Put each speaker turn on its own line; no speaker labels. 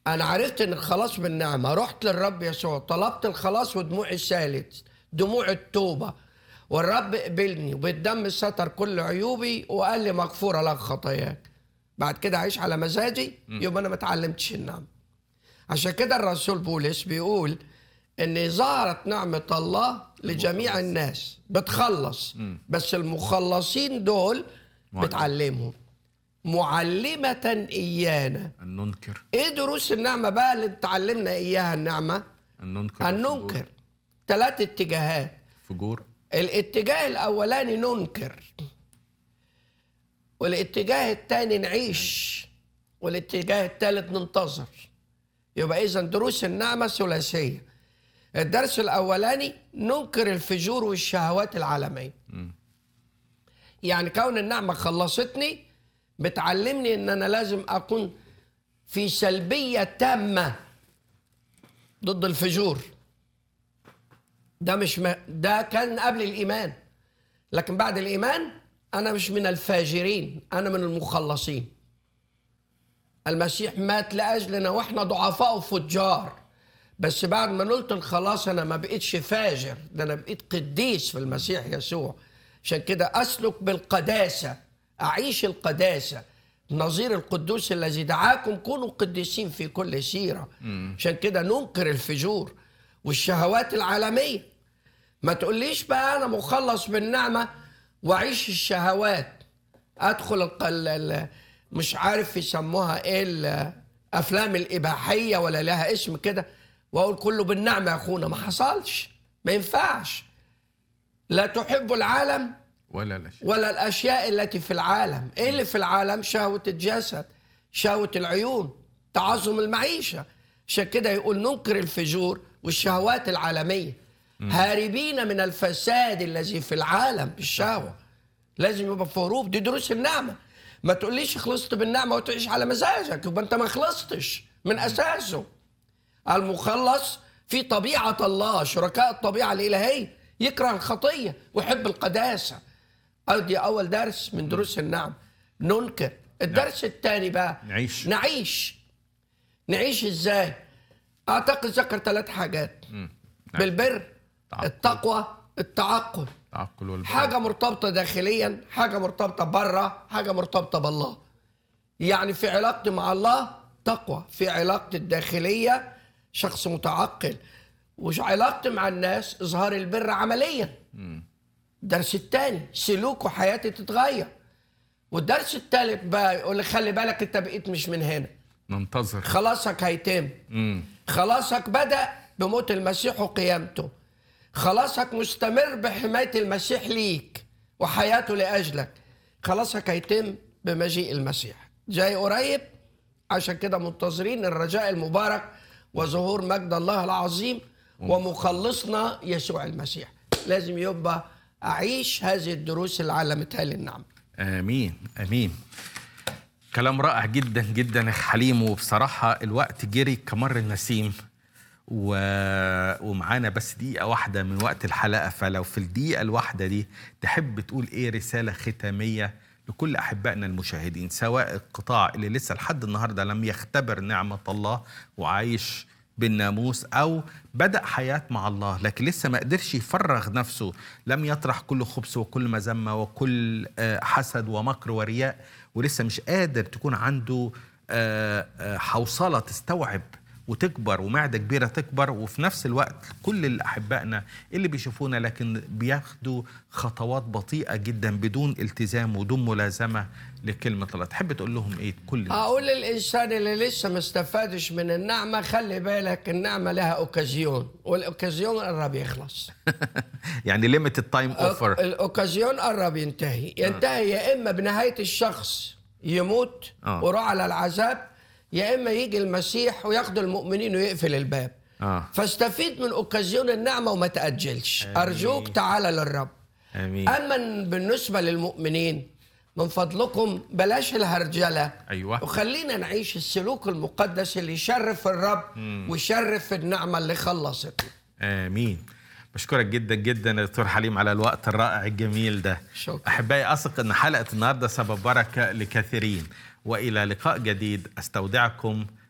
انا عرفت ان الخلاص بالنعمه رحت للرب يسوع طلبت الخلاص ودموعي سالت دموع التوبه والرب قبلني وبالدم ستر كل عيوبي وقال لي مغفوره لك خطاياك بعد كده اعيش على مزاجي يبقى انا ما اتعلمتش النعمه عشان كده الرسول بولس بيقول ان ظهرت نعمه الله لجميع الناس بتخلص بس المخلصين دول
معلم.
بتعلمهم معلمة إيانا
أن ننكر
إيه دروس النعمة بقى اللي اتعلمنا إياها النعمة
أن ننكر
أن ننكر ثلاث اتجاهات
فجور
الاتجاه الأولاني ننكر والاتجاه الثاني نعيش والاتجاه الثالث ننتظر يبقى إذا دروس النعمة ثلاثية الدرس الأولاني ننكر الفجور والشهوات العالمية يعني كون النعمة خلصتني بتعلمني إن أنا لازم أكون في سلبية تامة ضد الفجور ده مش م... ده كان قبل الإيمان لكن بعد الإيمان أنا مش من الفاجرين أنا من المخلصين المسيح مات لأجلنا وإحنا ضعفاء وفجار بس بعد ما نلت الخلاص أنا ما بقيتش فاجر ده أنا بقيت قديس في المسيح يسوع عشان كده أسلك بالقداسة أعيش القداسة نظير القدوس الذي دعاكم كونوا قديسين في كل سيرة عشان كده ننكر الفجور والشهوات العالمية ما تقوليش بقى أنا مخلص بالنعمة وأعيش الشهوات أدخل الق- ال- ال- مش عارف يسموها إيه الأفلام الإباحية ولا لها اسم كده وأقول كله بالنعمة يا أخونا ما حصلش ما ينفعش لا تحب العالم
ولا لا شيء
ولا الاشياء التي في العالم ايه اللي في العالم شهوه الجسد شهوه العيون تعظم المعيشه عشان كده يقول ننكر الفجور والشهوات العالميه هاربين من الفساد الذي في العالم بالشهوه لازم يبقى في هروب دي دروس النعمه ما تقوليش خلصت بالنعمه وتعيش على مزاجك يبقى انت ما خلصتش من اساسه المخلص في طبيعة الله شركاء الطبيعة الإلهية يكره الخطية ويحب القداسة أدي أول درس من دروس النعم ننكر الدرس الثاني بقى
نعيش.
نعيش نعيش إزاي أعتقد ذكر ثلاث حاجات بالبر
تعقل.
التقوى التعقل
تعقل والبر
حاجة مرتبطة داخليا حاجة مرتبطة بره حاجة مرتبطة بالله يعني في علاقتي مع الله تقوى في علاقتي الداخلية شخص متعقل وعلاقتي مع الناس إظهار البر عمليا الدرس الثاني سلوك وحياتي تتغير والدرس الثالث بقى يقول لي خلي بالك انت بقيت مش من هنا
ننتظر
خلاصك هيتم
مم.
خلاصك بدأ بموت المسيح وقيامته خلاصك مستمر بحماية المسيح ليك وحياته لأجلك خلاصك هيتم بمجيء المسيح جاي قريب عشان كده منتظرين الرجاء المبارك وظهور مجد الله العظيم ومخلصنا يسوع المسيح لازم يبقى أعيش هذه الدروس اللي علمتها لي النعمة
امين امين كلام رائع جدا جدا يا حليم وبصراحه الوقت جري كمر النسيم و... ومعانا بس دقيقه واحده من وقت الحلقه فلو في الدقيقه الواحده دي تحب تقول ايه رساله ختاميه لكل احبائنا المشاهدين سواء القطاع اللي لسه لحد النهارده لم يختبر نعمه الله وعايش بالناموس او بدا حياه مع الله لكن لسه ما قدرش يفرغ نفسه لم يطرح كل خبث وكل مذمه وكل آه، حسد ومكر ورياء ولسه مش قادر تكون عنده آه، آه، حوصله تستوعب وتكبر ومعده كبيره تكبر وفي نفس الوقت كل اللي احبائنا اللي بيشوفونا لكن بياخدوا خطوات بطيئه جدا بدون التزام ودون ملازمه لكلمه الله تحب تقول لهم ايه كل الناس؟
أقول للإنسان اللي لسه ما استفادش من النعمة خلي بالك النعمة لها أوكازيون والأوكازيون قرب يخلص
يعني ليميتد تايم اوفر
الأوكازيون قرب ينتهي ينتهي يا إما بنهاية الشخص يموت
آه.
ويروح على العذاب يا إما يجي المسيح وياخد المؤمنين ويقفل الباب
اه
فاستفيد من أوكازيون النعمة وما تأجلش أرجوك تعالى للرب
امين
أما بالنسبة للمؤمنين من فضلكم بلاش الهرجلة
أيوة.
وخلينا نعيش السلوك المقدس اللي يشرف الرب ويشرف النعمة اللي خلصتنا
امين بشكرك جدا جدا يا دكتور حليم على الوقت الرائع الجميل ده
شكرا.
احبائي اثق ان حلقه النهارده سبب بركه لكثيرين والى لقاء جديد استودعكم